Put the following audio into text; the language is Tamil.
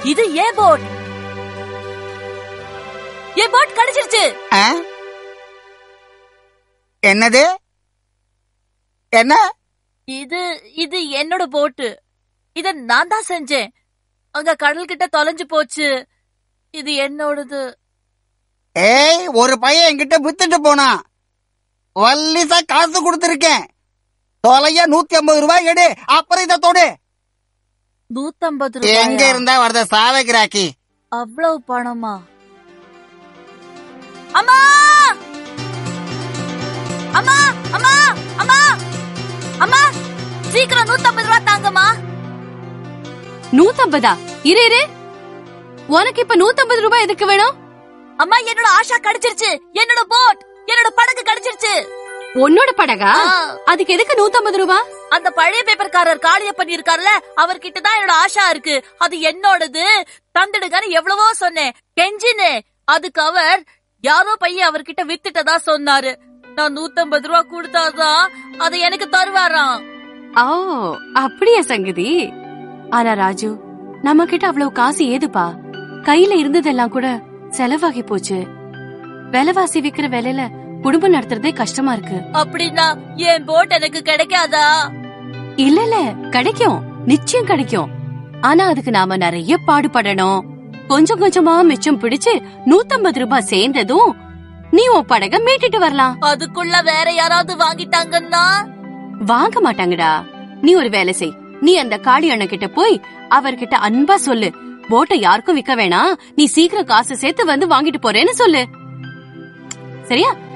இது ஏன் போட் என் போட் கிடைச்சிருச்சு ஆ? என்னது என்ன இது இது என்னோட போட்டு இத நான் தான் செஞ்சேன் அங்க கடல் கிட்ட தொலைஞ்சு போச்சு இது என்னோடது ஏய் ஒரு பையன் என்கிட்ட வித்துட்டு போனான் வல்லிசா காசு கொடுத்திருக்கேன் தொலைய நூத்தி ஐம்பது ரூபாய் எடு அப்புறம் இதை தொடு நூத்தம்பது எங்க ரூபாய் இருந்தா வரத சாவகிராக்கி அவ்வளவு பணமா அம்மா அம்மா அம்மா அம்மா அம்மா சீக்கிரம் நூத்தம்பது ரூபா தாங்கம்மா நூத்தம்பதா இரு இரு உனக்கு இப்ப நூத்தம்பது ரூபாய் எதுக்கு வேணும் அம்மா என்னோட ஆஷா கிடைச்சிருச்சு என்னோட போட் என்னோட படகு கிடைச்சிருச்சு உன்னோட படகா ஆ. அதுக்கு எதுக்கு நூத்தம்பது ரூபாய் அந்த பழைய பேப்பர்காரர் காளியப்பன் இருக்கார்ல அவர்கிட்ட தான் என்னோட ஆஷா இருக்கு அது என்னோடது தந்துடுங்கன்னு எவ்வளவோ சொன்னேன் கெஞ்சினே அதுக்கு அவர் யாரோ பையன் அவர்கிட்ட வித்துட்டதா சொன்னாரு நான் நூத்தம்பது ரூபா கொடுத்தாதான் அதை எனக்கு தருவாராம் ஓ அப்படியா சங்கதி ஆனா ராஜு நம்ம கிட்ட அவ்வளவு காசு ஏதுப்பா கையில இருந்ததெல்லாம் கூட செலவாகி போச்சு விலைவாசி விக்கிற விலையில குடும்பம் நடத்துறதே கஷ்டமா இருக்கு அப்படின்னா என் போட் எனக்கு கிடைக்காதா இல்ல இல்ல கிடைக்கும் நிச்சயம் கிடைக்கும் ஆனா அதுக்கு நாம நிறைய பாடுபடணும் கொஞ்சம் கொஞ்சமா மிச்சம் பிடிச்சு நூத்தம்பது ரூபாய் சேர்ந்ததும் நீ உன் படக மீட்டுட்டு வரலாம் அதுக்குள்ள வேற யாராவது வாங்கிட்டாங்கன்னா வாங்க மாட்டாங்கடா நீ ஒரு வேலை செய் நீ அந்த காளி அண்ணன் கிட்ட போய் அவர்கிட்ட அன்பா சொல்லு போட்டை யாருக்கும் விக்க வேணாம் நீ சீக்கிரம் காசு சேர்த்து வந்து வாங்கிட்டு போறேன்னு சொல்லு சரியா